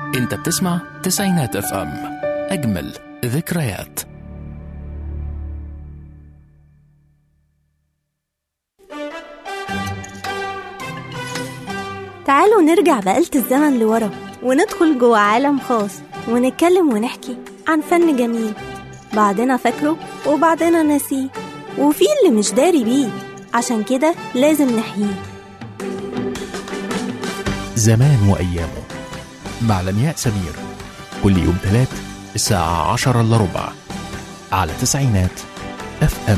انت بتسمع تسعينات اف ام اجمل ذكريات تعالوا نرجع بآلة الزمن لورا وندخل جوه عالم خاص ونتكلم ونحكي عن فن جميل بعضنا فاكره وبعضنا ناسيه وفي اللي مش داري بيه عشان كده لازم نحييه زمان وأيامه مع لمياء سمير كل يوم ثلاث الساعة عشرة إلا ربع على تسعينات اف ام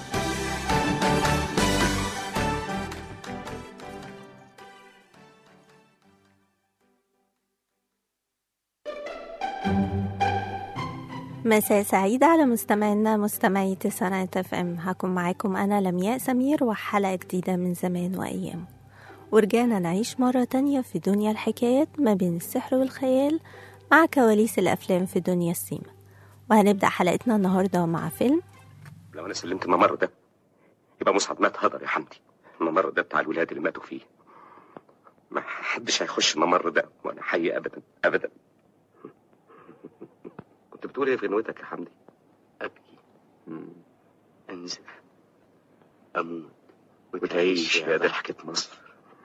مساء سعيد على مستمعينا مستمعي تسعينات اف ام هكون معاكم انا لمياء سمير وحلقة جديدة من زمان وايام ورجعنا نعيش مرة تانية في دنيا الحكايات ما بين السحر والخيال مع كواليس الأفلام في دنيا السيما وهنبدأ حلقتنا النهاردة مع فيلم لو انا سلمت الممر ده يبقى مسعد مات هدر يا حمدي الممر ده بتاع الولاد اللي ماتوا فيه ما حدش هيخش الممر ده وانا حي ابدا ابدا كنت بتقول ايه في غنوتك يا حمدي أبكي أنزف أموت وتعيش يا ضحكة مصر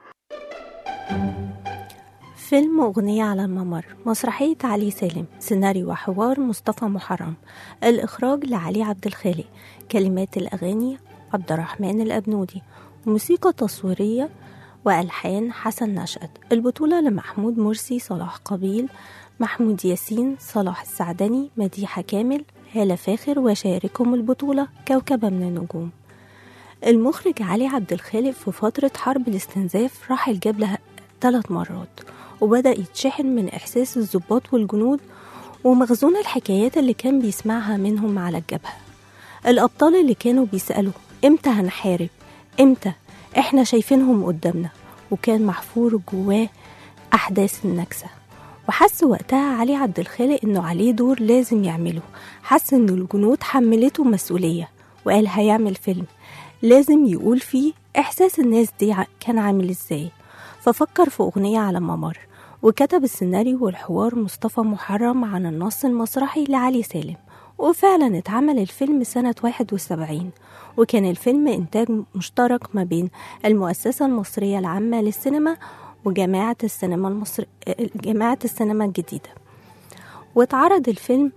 فيلم أغنية على الممر مسرحية علي سالم سيناريو وحوار مصطفى محرم الإخراج لعلي عبد الخالق كلمات الأغاني عبد الرحمن الأبنودي موسيقى تصويرية وألحان حسن نشأت البطولة لمحمود مرسي صلاح قبيل محمود ياسين صلاح السعدني مديحة كامل هالة فاخر وشاركهم البطولة كوكبة من النجوم المخرج علي عبد الخالق في فترة حرب الاستنزاف راح الجبلة ثلاث مرات وبدأ يتشحن من إحساس الضباط والجنود ومخزون الحكايات اللي كان بيسمعها منهم على الجبهة الأبطال اللي كانوا بيسألوا إمتى هنحارب إمتى إحنا شايفينهم قدامنا وكان محفور جواه أحداث النكسة وحس وقتها علي عبد الخالق إنه عليه دور لازم يعمله حس إن الجنود حملته مسؤولية وقال هيعمل فيلم لازم يقول فيه إحساس الناس دي ع- كان عامل إزاي ففكر في أغنية على ممر وكتب السيناريو والحوار مصطفى محرم عن النص المسرحي لعلي سالم وفعلا اتعمل الفيلم سنة 71 وكان الفيلم إنتاج مشترك ما بين المؤسسة المصرية العامة للسينما وجماعة السينما المصر... جماعة السينما الجديدة واتعرض الفيلم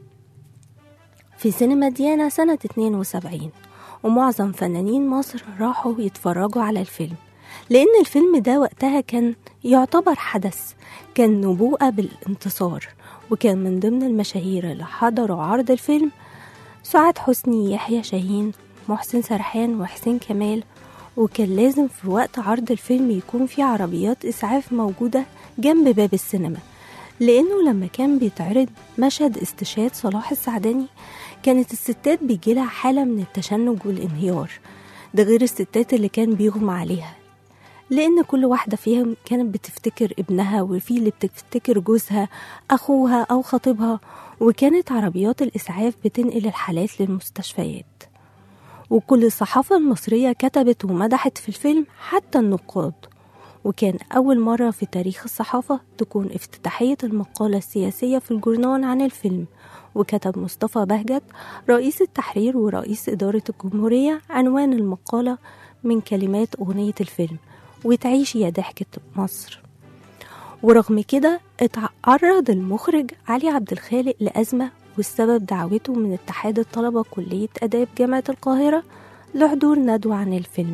في سينما ديانا سنة 72 ومعظم فنانين مصر راحوا يتفرجوا على الفيلم لأن الفيلم ده وقتها كان يعتبر حدث كان نبوءة بالانتصار وكان من ضمن المشاهير اللي حضروا عرض الفيلم سعاد حسني يحيى شاهين محسن سرحان وحسين كمال وكان لازم في وقت عرض الفيلم يكون في عربيات إسعاف موجودة جنب باب السينما لأنه لما كان بيتعرض مشهد استشهاد صلاح السعدني كانت الستات بيجيلها حالة من التشنج والانهيار ده غير الستات اللي كان بيغمى عليها لأن كل واحدة فيهم كانت بتفتكر ابنها وفي اللي بتفتكر جوزها أخوها أو خطيبها وكانت عربيات الإسعاف بتنقل الحالات للمستشفيات وكل الصحافة المصرية كتبت ومدحت في الفيلم حتى النقاد وكان أول مرة في تاريخ الصحافة تكون افتتاحية المقالة السياسية في الجورنال عن الفيلم وكتب مصطفى بهجت رئيس التحرير ورئيس إدارة الجمهورية عنوان المقالة من كلمات أغنية الفيلم وتعيش يا ضحكة مصر ورغم كده اتعرض المخرج علي عبد الخالق لأزمة والسبب دعوته من اتحاد الطلبة كلية آداب جامعة القاهرة لحضور ندوة عن الفيلم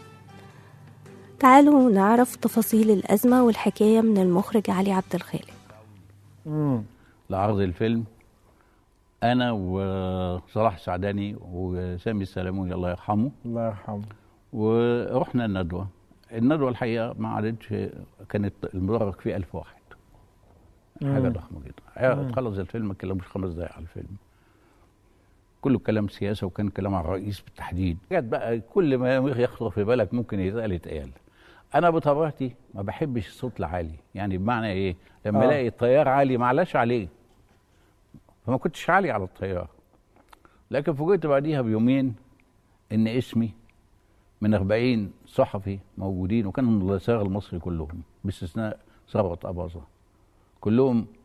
تعالوا نعرف تفاصيل الأزمة والحكاية من المخرج علي عبد الخالق لعرض الفيلم انا وصلاح السعداني وسامي السلاموني الله يرحمه الله يرحمه ورحنا الندوه الندوه الحقيقه ما عادتش كانت المدرج فيه ألف واحد حاجه مم. ضخمه جدا خلص الفيلم ما اتكلموش خمس دقايق على الفيلم كله كلام سياسه وكان كلام على الرئيس بالتحديد حاجات بقى كل ما يخطر في بالك ممكن يتقال يتقال انا بطبيعتي ما بحبش الصوت العالي يعني بمعنى ايه لما آه. الاقي الطيار عالي معلاش عليه فما كنتش عالي على الطيار لكن فوجئت بعديها بيومين ان اسمي من 40 صحفي موجودين وكانوا من الوثائق المصري كلهم باستثناء ثروت اباظه كلهم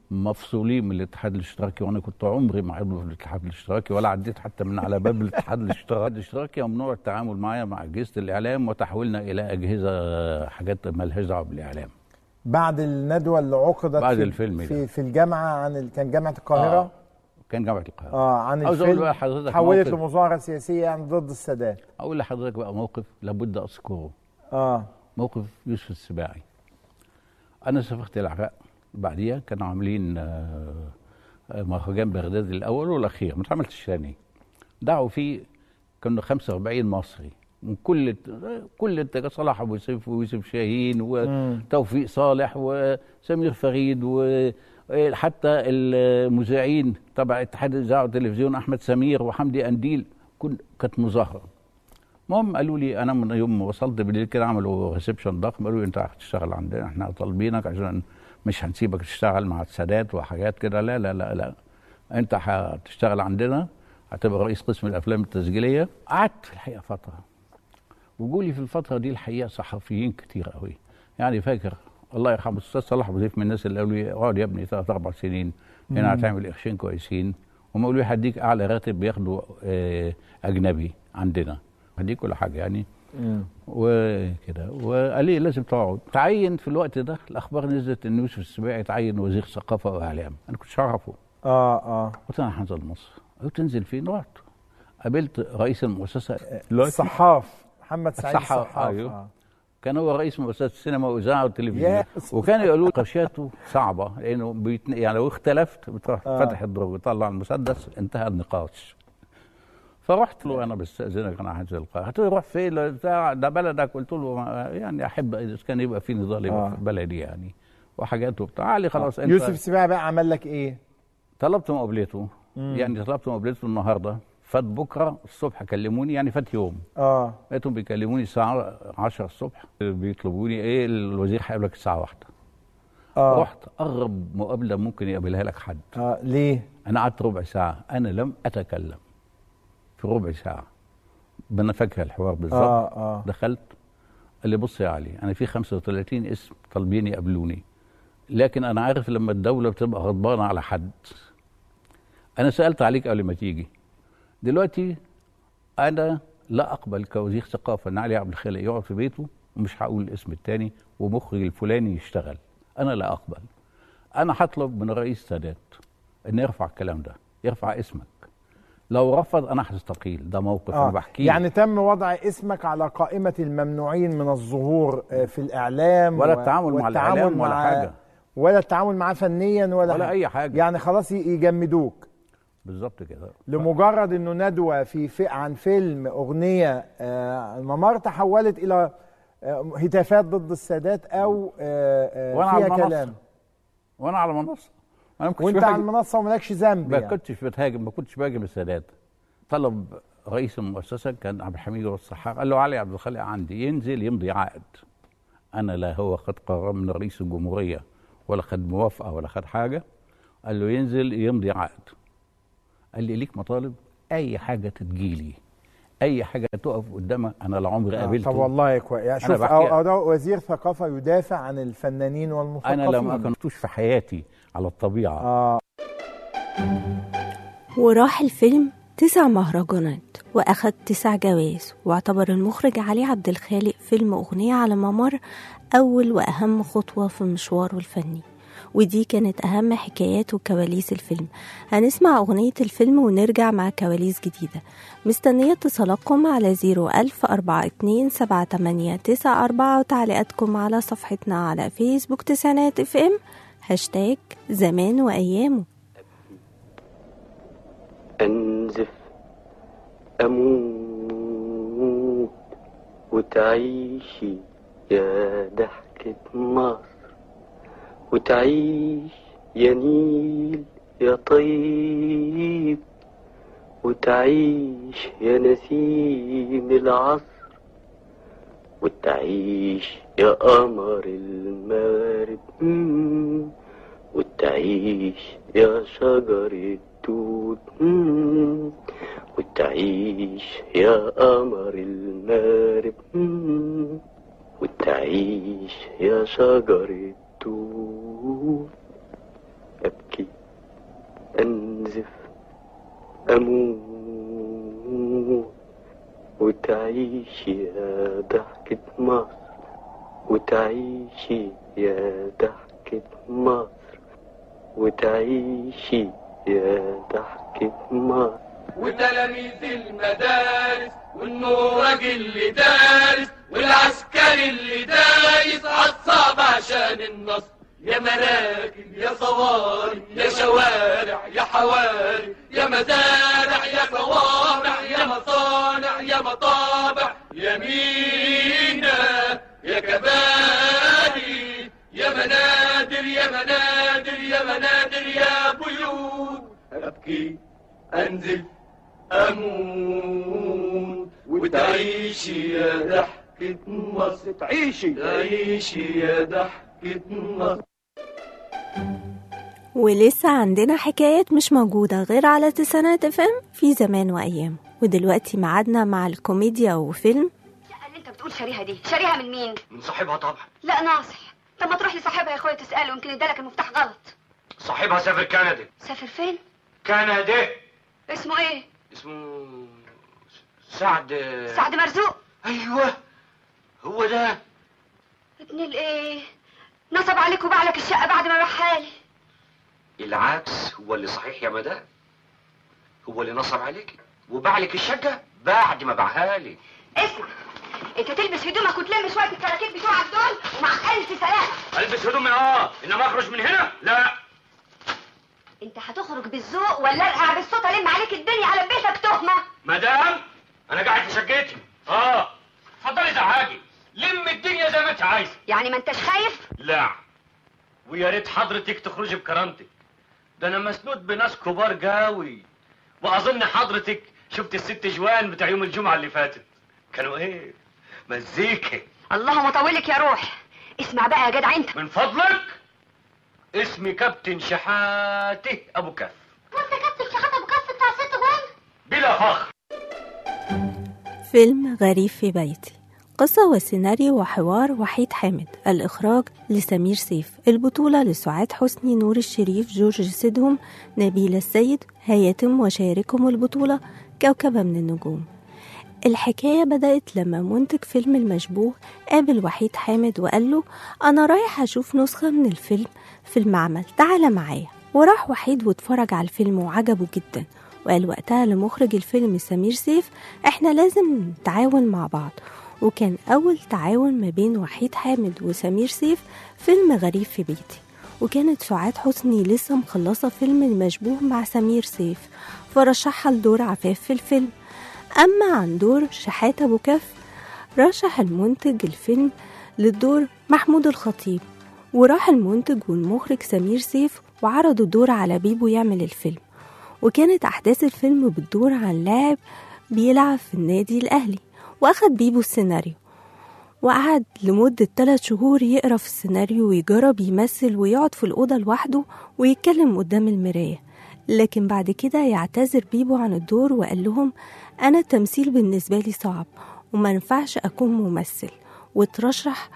مفصولين من الاتحاد الاشتراكي وانا كنت عمري ما عضو في الاتحاد الاشتراكي ولا عديت حتى من على باب الاتحاد الاشتراكي الاشتراكي ممنوع التعامل معايا مع اجهزه الاعلام وتحويلنا الى اجهزه حاجات مالهاش دعوه بالاعلام بعد الندوه اللي عقدت بعد في الفيلم ده. في, في الجامعه عن ال... كان جامعه القاهره آه. كان جامعه القاهره اه عن عاوز أقول الفيلم بقى لحضرتك حولت موقف. لمظاهره سياسيه يعني ضد السادات اقول لحضرتك بقى موقف لابد اذكره اه موقف يوسف السباعي انا سافرت العراق بعديها كانوا عاملين آه، آه، مهرجان بغداد الاول والاخير ما اتعملش الثاني دعوا فيه كانوا 45 مصري من كل كل التجا- صلاح ابو سيف ويوسف شاهين وتوفيق صالح وسمير فريد وحتى المذيعين تبع اتحاد الاذاعه والتلفزيون احمد سمير وحمدي انديل كل كانت مظاهره المهم قالوا لي انا من يوم ما وصلت بالليل كده عملوا ريسبشن ضخم قالوا لي انت هتشتغل عندنا احنا طالبينك عشان مش هنسيبك تشتغل مع السادات وحاجات كده لا لا لا لا انت هتشتغل عندنا هتبقى رئيس قسم الافلام التسجيليه قعدت في الحقيقه فتره وجولي في الفتره دي الحقيقه صحفيين كتير قوي يعني فاكر الله يرحمه الاستاذ صلاح ابو زيف من الناس اللي قالوا لي اقعد يا ابني ثلاث اربع سنين هنا هتعمل قرشين كويسين هم قالوا لي هديك اعلى راتب بياخده آه، اجنبي عندنا هديك كل حاجه يعني وكده وقال لي لازم تقعد تعين في الوقت ده الاخبار نزلت ان يوسف السباعي تعين وزير ثقافه واعلام انا كنتش اعرفه اه اه قلت انا هنزل مصر قلت تنزل فين رحت قابلت رئيس المؤسسه دلوقتي الصحاف محمد سعيد الصحاف، الصحاف أيوه. آه. كان هو رئيس مؤسسه السينما والاذاعه والتلفزيون يا وكان يقولوا قرشاته صعبه لانه بيتن... يعني لو اختلفت بتروح آه. فتح الدرج وطلع المسدس انتهى النقاش فرحت له انا بستاذنك انا هنزل القاهره قلت له روح فين لا بتاع ده بلدك قلت له ما- يعني احب اذا كان يبقى في نضال يبقى آه. في بلدي يعني وحاجات وبتاع قال لي خلاص انت يوسف السباعي بقى عمل لك ايه؟ طلبت مقابلته يعني طلبت مقابلته النهارده فات بكره الصبح كلموني يعني فات يوم اه لقيتهم بيكلموني الساعة 10 الصبح بيطلبوني ايه الوزير هيقابلك الساعة واحدة اه رحت أقرب مقابلة ممكن يقابلها لك حد اه ليه؟ أنا قعدت ربع ساعة أنا لم أتكلم في ربع ساعة أنا فاكر الحوار بالظبط اه اه دخلت قال لي بص يا علي أنا في 35 اسم طالبين يقابلوني لكن أنا عارف لما الدولة بتبقى غضبانة على حد أنا سألت عليك قبل ما تيجي دلوقتي انا لا اقبل كوزير ثقافه ان علي عبد الخالق يقعد في بيته ومش هقول الاسم الثاني ومخرج الفلاني يشتغل انا لا اقبل انا هطلب من الرئيس السادات ان يرفع الكلام ده يرفع اسمك لو رفض انا هستقيل ده موقف انا آه. بحكيه يعني تم وضع اسمك على قائمة الممنوعين من الظهور آه، في الإعلام ولا و- التعامل مع والتعامل الإعلام ولا مع- حاجة. ولا التعامل معاه فنيا ولا, ولا أي حاجة. يعني خلاص ي- يجمدوك بالظبط كده لمجرد انه ندوه في, في عن فيلم اغنيه آه، الممر تحولت الى آه، هتافات ضد السادات او آه، آه، وأنا على فيها المنصة. كلام وانا على منصه انا ما كنتش وانت على بهاجم- المنصه ومالكش ذنب ما يعني. كنتش بتهاجم ما كنتش باجم السادات طلب رئيس المؤسسه كان عبد الحميد والصحاح قال له علي عبد الخالق عندي ينزل يمضي عقد انا لا هو خد قرار من رئيس الجمهوريه ولا خد موافقه ولا خد حاجه قال له ينزل يمضي عقد قال لي ليك مطالب اي حاجه تتجيلي اي حاجه تقف قدامك انا لا عمري آه، قابلته طب والله كويس يعني أنا شوف بحكي- أو, أو ده وزير ثقافه يدافع عن الفنانين والمثقفين انا لم اكنتوش في حياتي على الطبيعه اه وراح الفيلم تسع مهرجانات وأخد تسع جوائز واعتبر المخرج علي عبد الخالق فيلم أغنية على ممر أول وأهم خطوة في مشواره الفني ودي كانت أهم حكايات وكواليس الفيلم هنسمع أغنية الفيلم ونرجع مع كواليس جديدة مستنية اتصالاتكم على 01042 وتعليقاتكم على صفحتنا على فيسبوك تسعينات اف ام هاشتاج زمان وأيامه أنزف أموت وتعيشي يا ضحكة مصر وتعيش يا نيل يا طيب وتعيش يا نسيم العصر وتعيش يا قمر المغرب مم. وتعيش يا شجر التوت مم. وتعيش يا قمر المغرب مم. وتعيش يا شجر التوت أبكي أنزف أموت وتعيش يا ضحكة مصر وتعيشي يا ضحكة مصر وتعيشي يا ضحكة مصر وتلاميذ المدارس والنورج اللي دارس والعسكري اللي دايس عالصعب عشان النصر يا مراكب يا صواري يا شوارع يا حواري يا مزارع يا صوامع يا مصانع يا مطابع يا مينا يا كباري يا منادر يا منادر يا منادر يا بيوت أبكي أنزل أموت وتعيشي يا ضحكة مصر تعيشي تعيشي يا ضحكة مصر ولسه عندنا حكايات مش موجودة غير على تسعينات اف ام في زمان وأيام ودلوقتي ميعادنا مع الكوميديا وفيلم الشقة اللي انت بتقول شاريها دي شاريها من مين؟ من صاحبها طبعا لا ناصح طب ما تروح لصاحبها يا اخويا تسأله يمكن ادالك المفتاح غلط صاحبها سافر كندا سافر فين؟ كندا اسمه ايه؟ اسمه سعد سعد مرزوق ايوه هو ده ابن الايه؟ نصب عليك وباع لك الشقة بعد ما باعها لي العكس هو اللي صحيح يا مدام هو اللي نصب عليك وباع لك الشقه بعد ما باعها لي اسمع انت تلبس هدومك وتلم شوية الكراكيب بتوعك دول ومع ألف سلامة البس هدومي اه انما اخرج من هنا لا انت هتخرج بالذوق ولا ارقع بالصوت الم عليك الدنيا على بيتك تهمة مدام انا قاعد في شقتي اه اتفضلي زعاجي لم الدنيا زي ما انت عايزه يعني ما انتش خايف؟ لا ويا ريت حضرتك تخرجي بكرامتك ده انا مسنود بناس كبار قوي واظن حضرتك شفت الست جوان بتاع يوم الجمعه اللي فاتت كانوا ايه مزيكا اللهم طولك يا روح اسمع بقى يا جدع انت من فضلك اسمي كابتن شحاته ابو كف وانت كابتن شحات ابو كف بتاع ست جوان بلا فخر فيلم غريب في بيتي قصة وسيناريو وحوار وحيد حامد الإخراج لسمير سيف البطولة لسعاد حسني نور الشريف جورج سيدهم نبيل السيد هياتم وشاركهم البطولة كوكبة من النجوم الحكاية بدأت لما منتج فيلم المشبوه قابل وحيد حامد وقال له أنا رايح أشوف نسخة من الفيلم في المعمل تعالى معايا وراح وحيد واتفرج على الفيلم وعجبه جدا وقال وقتها لمخرج الفيلم سمير سيف احنا لازم نتعاون مع بعض وكان أول تعاون ما بين وحيد حامد وسمير سيف فيلم غريب في بيتي وكانت سعاد حسني لسه مخلصة فيلم المشبوه مع سمير سيف فرشحها لدور عفاف في الفيلم أما عن دور شحاتة أبو كف رشح المنتج الفيلم للدور محمود الخطيب وراح المنتج والمخرج سمير سيف وعرضوا الدور على بيبو يعمل الفيلم وكانت أحداث الفيلم بتدور عن لاعب بيلعب في النادي الأهلي وأخد بيبو السيناريو وقعد لمدة ثلاث شهور يقرا في السيناريو ويجرب يمثل ويقعد في الأوضة لوحده ويتكلم قدام المراية لكن بعد كده يعتذر بيبو عن الدور وقال لهم أنا التمثيل بالنسبة لي صعب وما ينفعش أكون ممثل وترشح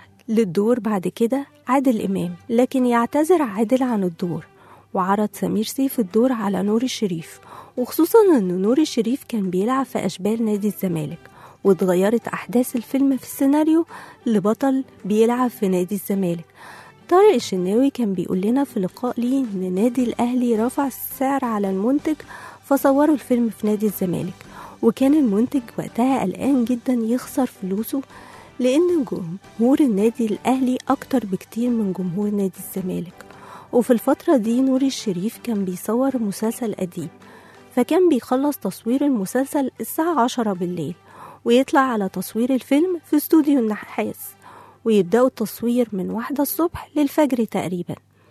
للدور بعد كده عادل إمام لكن يعتذر عادل عن الدور وعرض سمير سيف الدور على نور الشريف وخصوصا ان نور الشريف كان بيلعب في اشبال نادي الزمالك واتغيرت احداث الفيلم في السيناريو لبطل بيلعب في نادي الزمالك طارق الشناوي كان بيقول لنا في لقاء ليه ان نادي الاهلي رفع السعر على المنتج فصوروا الفيلم في نادي الزمالك وكان المنتج وقتها قلقان جدا يخسر فلوسه لان جمهور النادي الاهلي اكتر بكتير من جمهور نادي الزمالك وفي الفترة دي نور الشريف كان بيصور مسلسل قديم فكان بيخلص تصوير المسلسل الساعة عشرة بالليل ويطلع على تصوير الفيلم في استوديو النحاس ويبدأوا التصوير من واحدة الصبح للفجر تقريبا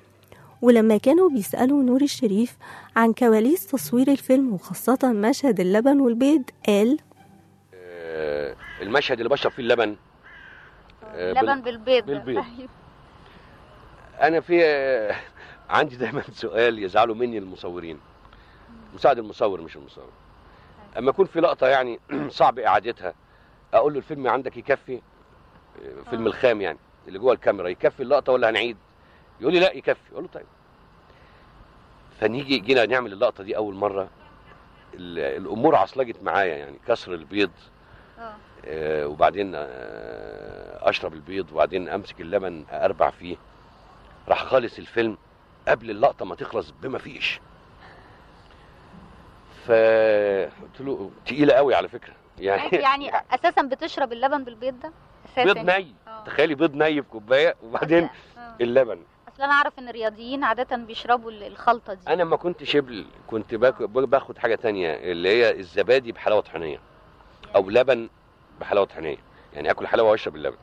ولما كانوا بيسألوا نور الشريف عن كواليس تصوير الفيلم وخاصة مشهد اللبن والبيض قال آه، المشهد اللي بشرب فيه اللبن آه، بال- لبن بالبيض ده. بالبيض. أيوة. انا في آه، عندي دايما سؤال يزعلوا مني المصورين مساعد المصور مش المصور اما يكون في لقطه يعني صعب اعادتها اقول له الفيلم عندك يكفي آه، فيلم الخام يعني اللي جوه الكاميرا يكفي اللقطه ولا هنعيد يقول لي لا يكفي اقول له طيب فنيجي جينا نعمل اللقطه دي اول مره ال- الامور عصلجت معايا يعني كسر البيض اه آه، وبعدين آه، اشرب البيض وبعدين امسك اللبن اربع فيه راح خالص الفيلم قبل اللقطه ما تخلص بما فيش فقلت له تقيله قوي على فكره يعني يعني اساسا بتشرب اللبن بالبيض ده اساسا بيض ني آه. تخيلي بيض ني في كوبايه وبعدين آه. اللبن اصل انا اعرف ان الرياضيين عاده بيشربوا ال- الخلطه دي انا ما كنت شبل كنت باك- باخد حاجه تانية اللي هي الزبادي بحلاوه طحينيه او لبن بحلاوه طحينيه يعني اكل حلاوه واشرب اللبن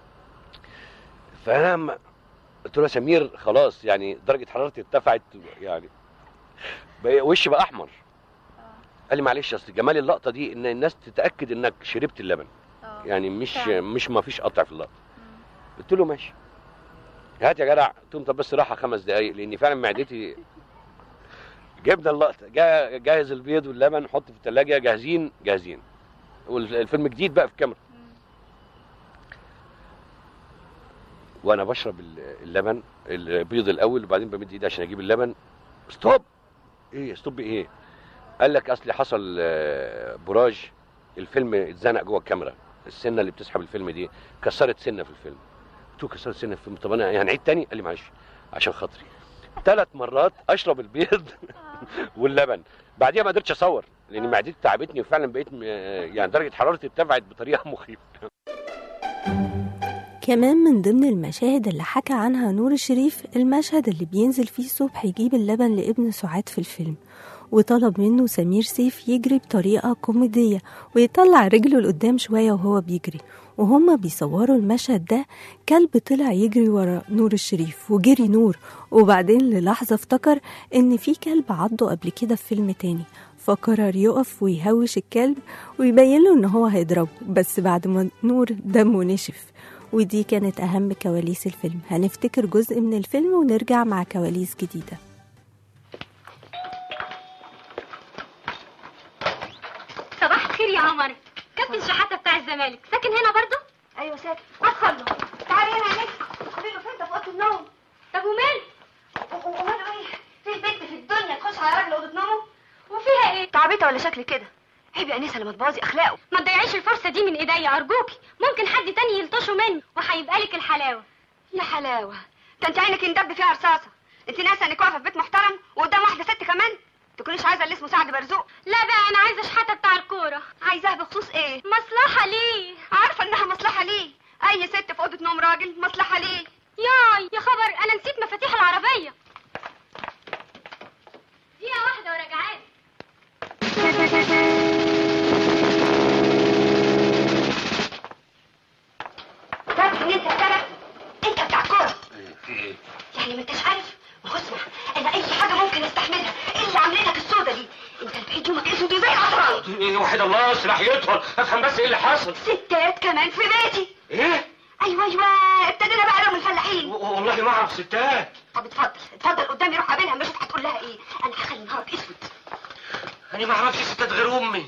فانا ما- قلت له يا سمير خلاص يعني درجه حرارتي ارتفعت يعني بقى وشي بقى احمر قال لي معلش اصل جمال اللقطه دي ان الناس تتاكد انك شربت اللبن اه يعني مش فعلا. مش ما فيش قطع في اللقطه قلت له ماشي هات يا جدع قلت له طب بس راحه خمس دقايق لان فعلا معدتي جبنا اللقطه جا- جاهز البيض واللبن نحط في الثلاجه جاهزين جاهزين والفيلم جديد بقى في الكاميرا وانا بشرب ال- اللبن البيض الاول وبعدين بمد ايدي عشان اجيب اللبن ستوب ايه ستوب ايه قال لك اصلي حصل آه، براج الفيلم اتزنق جوه الكاميرا السنه اللي بتسحب الفيلم دي كسرت سنه في الفيلم قلت له كسرت سنه في الفيلم طب انا هنعيد تاني قال لي معلش عشان خاطري ثلاث مرات اشرب البيض واللبن بعديها ما قدرتش اصور لان معدتي تعبتني وفعلا بقيت م- يعني درجه حرارتي ارتفعت بطريقه مخيفه كمان من ضمن المشاهد اللي حكى عنها نور الشريف المشهد اللي بينزل فيه صبح يجيب اللبن لابن سعاد في الفيلم وطلب منه سمير سيف يجري بطريقة كوميدية ويطلع رجله لقدام شوية وهو بيجري وهما بيصوروا المشهد ده كلب طلع يجري ورا نور الشريف وجري نور وبعدين للحظة افتكر ان في كلب عضه قبل كده في فيلم تاني فقرر يقف ويهوش الكلب ويبين له ان هو هيضربه بس بعد ما نور دمه نشف ودي كانت أهم كواليس الفيلم هنفتكر جزء من الفيلم ونرجع مع كواليس جديدة صباح الخير يا عمر كابتن شحاته بتاع الزمالك ساكن هنا برضو ايوه ساكت ادخل له تعالي هنا يا نجم قولي له فين ده في اوضه النوم طب ومال و- و- وماله ايه في بنت في الدنيا تخش على راجل اوضه نومه وفيها ايه تعبيطه ولا شكل كده عيب يا انسه لما تبوظي اخلاقه ما تضيعيش الفرصه دي من ايديا ارجوكي ممكن حد تاني يلطشه مني وهيبقى لك الحلاوه يا حلاوه ده انت عينك اندب فيها رصاصه انت ناسه انك واقفه في بيت محترم وقدام واحده ست كمان تكونيش عايزه اللي اسمه سعد برزوق لا بقى انا عايزه شحاته بتاع الكوره عايزاه بخصوص ايه مصلحه ليه عارفه انها مصلحه ليه اي ست في اوضه نوم راجل مصلحه ليه ياي يا خبر انا نسيت مفاتيح العربيه دقيقه واحده وراجعالي تعرف ان انت بتاع انت بتاع كوره في ايه يعني ما انتش عارف ما هو اسمع انا اي حاجه ممكن استحملها الا عاملينك السودا دي انت البعيد يومك اسود وزي العطران ايه وحيد الله سلاح يطول افهم بس ايه اللي حصل ستات كمان في بيتي ايه ايوه ايوه ابتدينا بقى لهم الفلاحين و- والله ما اعرف ستات طب اتفضل اتفضل قدامي روح قابلها مش هتقول لها ايه انا هخلي نهارك اسود انا ما اعرفش ستات غير امي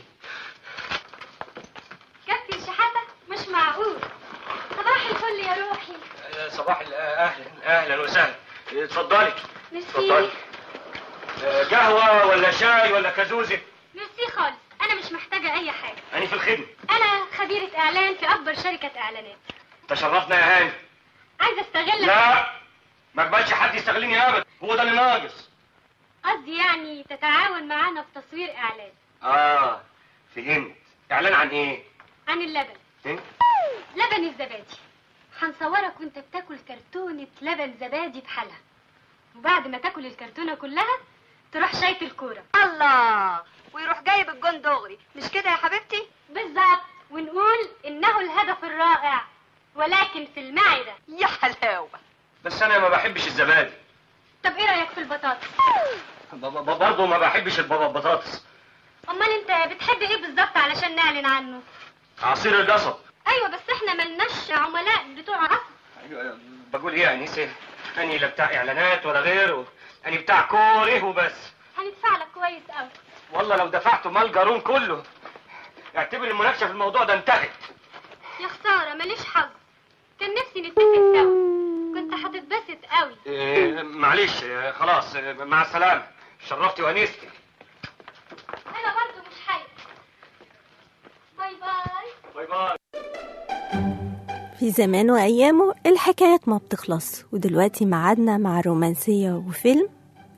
كابتن شحاته مش معقول صباح الفل يا روحي آه، صباح ال- آه، اهلا اهلا وسهلا آه، اتفضلي اتفضلي ميرسي آه، قهوه ولا شاي ولا كازوزه ميرسي خالص انا مش محتاجه اي حاجه انا في الخدمه انا خبيره اعلان في اكبر شركه اعلانات تشرفنا يا هاني عايزه استغلك لا ما اقبلش حد يستغلني ابدا هو ده اللي ناقص قصدي يعني تتعاون معانا في تصوير اعلان اه فهمت اعلان عن ايه عن اللبن إيه؟ لبن الزبادي هنصورك وانت بتاكل كرتونة لبن زبادي بحالها وبعد ما تاكل الكرتونة كلها تروح شايط الكورة الله ويروح جايب الجون دغري مش كده يا حبيبتي بالظبط ونقول انه الهدف الرائع ولكن في المعدة يا حلاوه بس انا ما بحبش الزبادي طب ايه رأيك في البطاطس ب- ب- برضه ما بحبش الب- البطاطس امال انت بتحب ايه بالظبط علشان نعلن عنه عصير القصب ايوه بس احنا ملناش عملاء بتوع عصر أيوة، بقول ايه يا انسه اني لا بتاع اعلانات ولا غيره اني بتاع كوره وبس هندفع لك كويس قوي والله لو دفعت مال جارون كله اعتبر المناقشه في الموضوع ده انتهت يا خسارة ماليش حظ كان نفسي نتفق سوا كنت هتتبسط قوي إيه معلش إيه، خلاص إيه، مع السلامه شرفتي وانستي انا برضو مش حي باي باي باي باي في زمان وأيامه الحكايات ما بتخلص ودلوقتي معادنا مع رومانسية وفيلم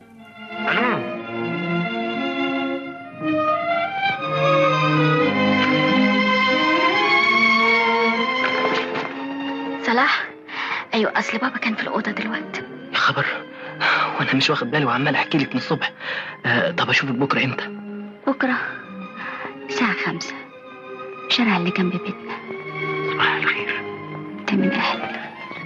صلاح ايوه اصل بابا كان في الاوضه دلوقتي يا خبر وانا مش واخد بالي وعمال احكي لك من الصبح آه طب اشوفك بكره امتى بكره الساعه خمسة الشارع اللي جنب بيتنا صباح الخير انت من اهلك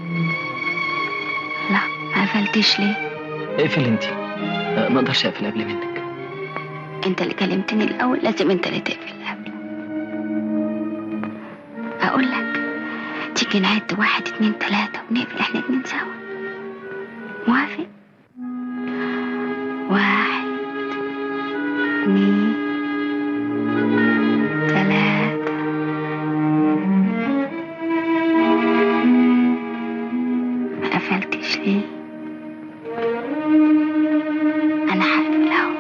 لا ما قفلتش ليه اقفل انت آه ما اقدرش اقفل قبل منك انت اللي كلمتني الاول لازم انت اللي تقفل قبل اقول لك تيجي نعد واحد اتنين تلاتة ونقفل احنا اتنين سوا موافق واحد اتنين تلاتة ما قفلتش ليه انا هقفل اهو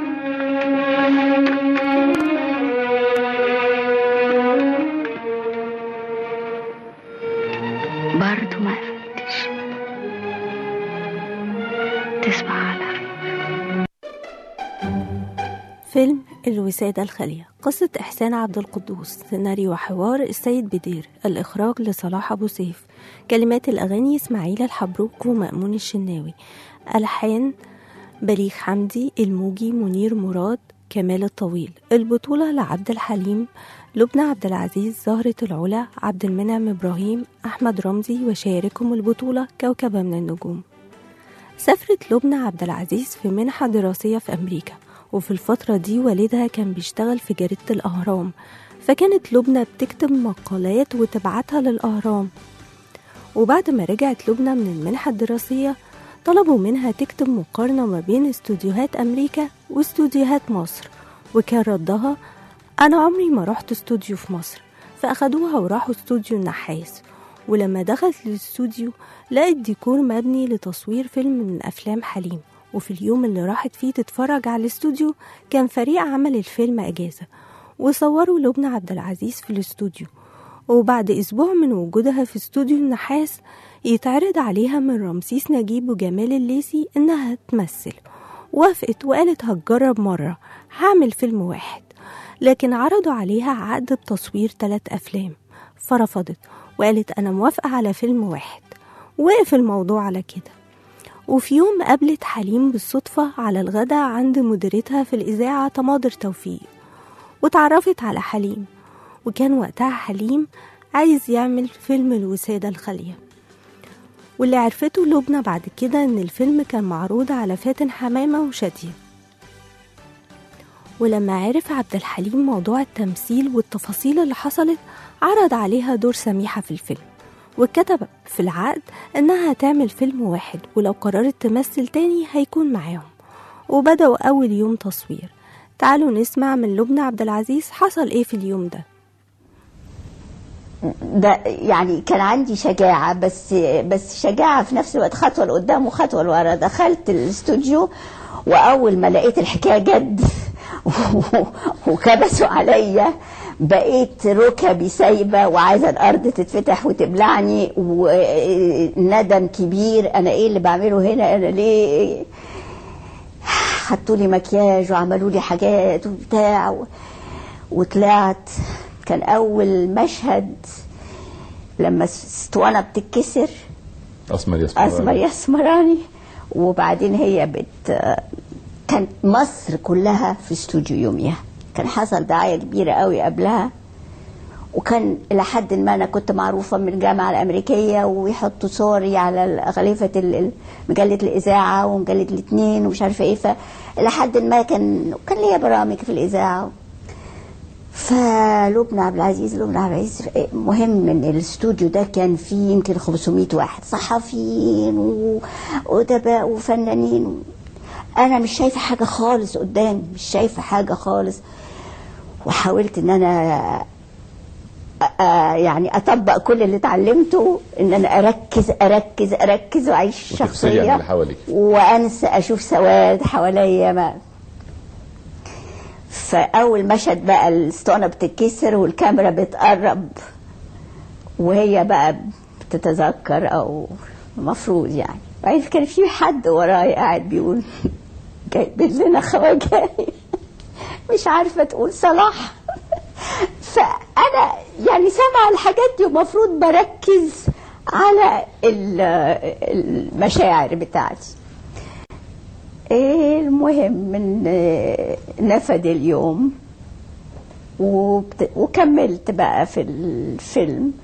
برضو ما قفلتش تصبح على خير فيلم الوسادة الخالية قصة إحسان عبد القدوس سيناريو وحوار السيد بدير الإخراج لصلاح أبو سيف كلمات الأغاني إسماعيل الحبروك ومأمون الشناوي ألحان بليغ حمدي الموجي منير مراد كمال الطويل البطولة لعبد الحليم لبنى عبد العزيز زهرة العلا عبد المنعم إبراهيم أحمد رمزي وشاركهم البطولة كوكبة من النجوم سافرت لبنى عبد العزيز في منحة دراسية في أمريكا وفي الفترة دي والدها كان بيشتغل في جريدة الأهرام فكانت لبنى بتكتب مقالات وتبعتها للأهرام وبعد ما رجعت لبنى من المنحة الدراسية طلبوا منها تكتب مقارنة ما بين استوديوهات أمريكا واستوديوهات مصر وكان ردها أنا عمري ما رحت استوديو في مصر فأخدوها وراحوا استوديو النحاس ولما دخلت الاستوديو لقت ديكور مبني لتصوير فيلم من أفلام حليم وفي اليوم اللي راحت فيه تتفرج على الاستوديو كان فريق عمل الفيلم أجازة وصوروا لبنى عبد العزيز في الاستوديو وبعد أسبوع من وجودها في استوديو النحاس يتعرض عليها من رمسيس نجيب وجمال الليسي إنها تمثل وافقت وقالت هتجرب مرة هعمل فيلم واحد لكن عرضوا عليها عقد بتصوير ثلاث أفلام فرفضت وقالت أنا موافقة على فيلم واحد وقف الموضوع على كده وفي يوم قابلت حليم بالصدفة على الغدا عند مديرتها في الإذاعة تماضر توفيق وتعرفت على حليم وكان وقتها حليم عايز يعمل فيلم الوسادة الخالية واللي عرفته لبنى بعد كده إن الفيلم كان معروض على فاتن حمامة وشادية ولما عرف عبد الحليم موضوع التمثيل والتفاصيل اللي حصلت عرض عليها دور سميحة في الفيلم وكتب في العقد إنها هتعمل فيلم واحد ولو قررت تمثل تاني هيكون معاهم وبدأوا أول يوم تصوير تعالوا نسمع من لبنى عبد العزيز حصل إيه في اليوم ده ده يعني كان عندي شجاعة بس بس شجاعة في نفس الوقت خطوة لقدام وخطوة لورا دخلت الاستوديو وأول ما لقيت الحكاية جد وكبسوا عليا بقيت ركبي سايبة وعايزة الأرض تتفتح وتبلعني وندم كبير أنا إيه اللي بعمله هنا أنا ليه حطوا لي مكياج وعملوا لي حاجات وبتاع و... وطلعت كان أول مشهد لما اسطوانة بتتكسر اسمر يسمراني أسمر يسمراني وبعدين هي بت كانت مصر كلها في استوديو يوميها كان حصل دعاية كبيرة قوي قبلها وكان إلى حد ما أنا كنت معروفة من الجامعة الأمريكية ويحطوا صوري على غليفة ال- مجلة الإذاعة ومجلة الاثنين ومش عارفة إيه فإلى حد ما كان كان ليا برامج في الإذاعة فلبنى عبد العزيز لبنى عبد العزيز مهم ان الاستوديو ده كان فيه يمكن 500 واحد صحفيين و- وادباء وفنانين انا مش شايفه حاجه خالص قدامي مش شايفه حاجه خالص وحاولت ان انا أ- أ- يعني اطبق كل اللي اتعلمته ان انا اركز اركز اركز واعيش وتفصلي عن شخصيه اللي حواليك وانسى اشوف سواد حواليا ما فاول مشهد بقى الاسطوانه بتتكسر والكاميرا بتقرب وهي بقى بتتذكر او المفروض يعني بعدين كان في حد ورايا قاعد بيقول جايبين لنا خواجاي مش عارفه تقول صلاح فانا يعني سامعه الحاجات دي ومفروض بركز على ال- المشاعر بتاعتي إيه المهم من آه، نفد اليوم وبت- وكملت بقى في الفيلم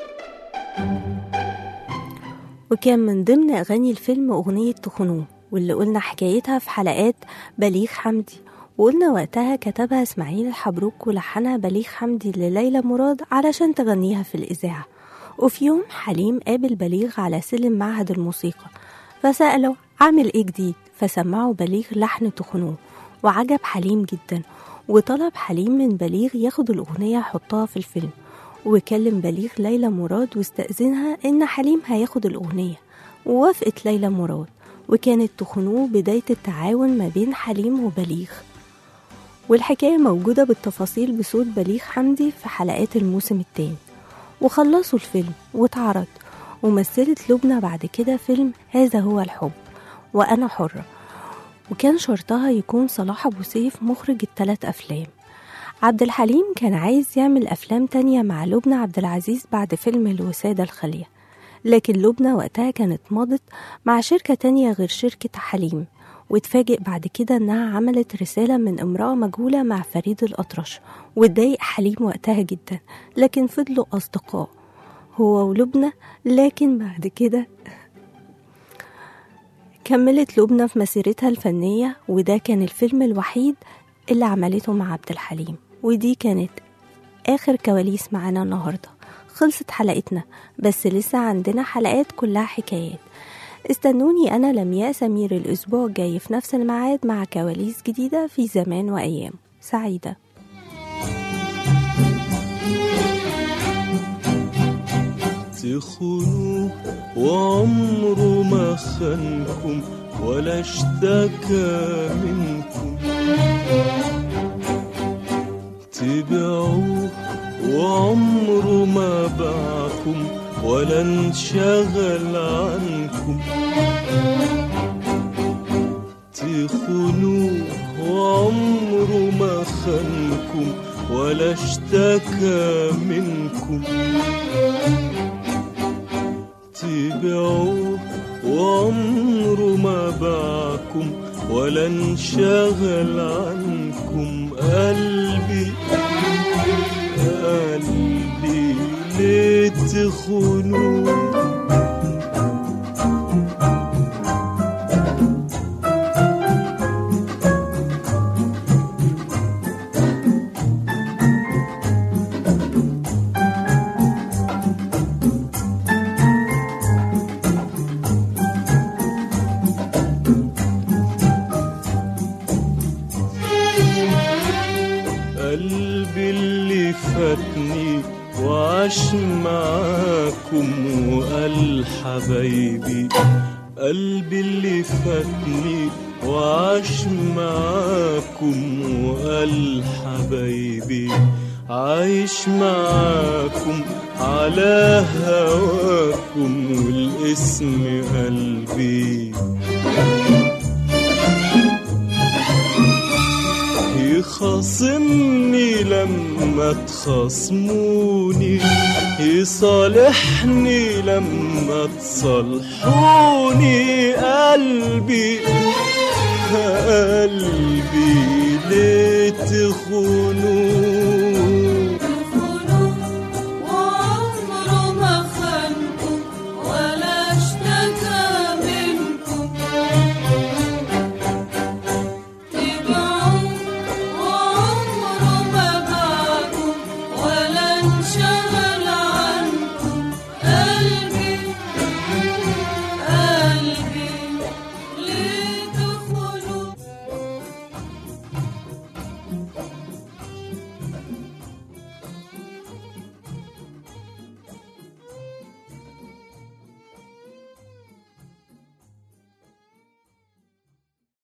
وكان من ضمن أغاني الفيلم أغنية تخنوه واللي قلنا حكايتها في حلقات بليغ حمدي وقلنا وقتها كتبها إسماعيل الحبروك ولحنها بليغ حمدي لليلى مراد علشان تغنيها في الإذاعة وفي يوم حليم قابل بليغ على سلم معهد الموسيقى فسأله عامل إيه جديد فسمعه بليغ لحن تخنوه وعجب حليم جدا وطلب حليم من بليغ ياخد الأغنية يحطها في الفيلم وكلم بليغ ليلى مراد واستأذنها إن حليم هياخد الأغنية ووافقت ليلى مراد وكانت تخنوه بداية التعاون ما بين حليم وبليغ والحكاية موجودة بالتفاصيل بصوت بليغ حمدي في حلقات الموسم التاني وخلصوا الفيلم واتعرض ومثلت لبنى بعد كده فيلم هذا هو الحب وأنا حرة وكان شرطها يكون صلاح أبو سيف مخرج التلات أفلام عبد الحليم كان عايز يعمل أفلام تانية مع لبنى عبد العزيز بعد فيلم الوسادة الخالية لكن لبنى وقتها كانت مضت مع شركة تانية غير شركة حليم واتفاجئ بعد كده انها عملت رسالة من امرأة مجهولة مع فريد الأطرش واتضايق حليم وقتها جدا لكن فضلوا أصدقاء هو ولبنى لكن بعد كده كملت لبنى في مسيرتها الفنية وده كان الفيلم الوحيد اللي عملته مع عبد الحليم ودي كانت آخر كواليس معانا النهاردة خلصت حلقتنا بس لسه عندنا حلقات كلها حكايات استنوني أنا لمياء سمير الأسبوع الجاي في نفس الميعاد مع كواليس جديدة في زمان وأيام سعيدة تخونوه وعمره ما خانكم ولا اشتكى منكم تبيعوه وعمره ما باعكم ولا انشغل عنكم تخونوه وعمره ما خانكم ولا اشتكى منكم تبيعوه وعمره ما باعكم ولا انشغل عنكم قلبي قلبي ليه تخونوه قلبي اللي فاتني وعاش معاكم وقال حبايبي قلبي اللي فاتني وعاش معاكم وقال حبايبي عايش معاكم على هواكم والاسم قلبي يخاصمني لما تخاصموني يصالحني لما تصالحوني قلبي قلبي ليه تخونوني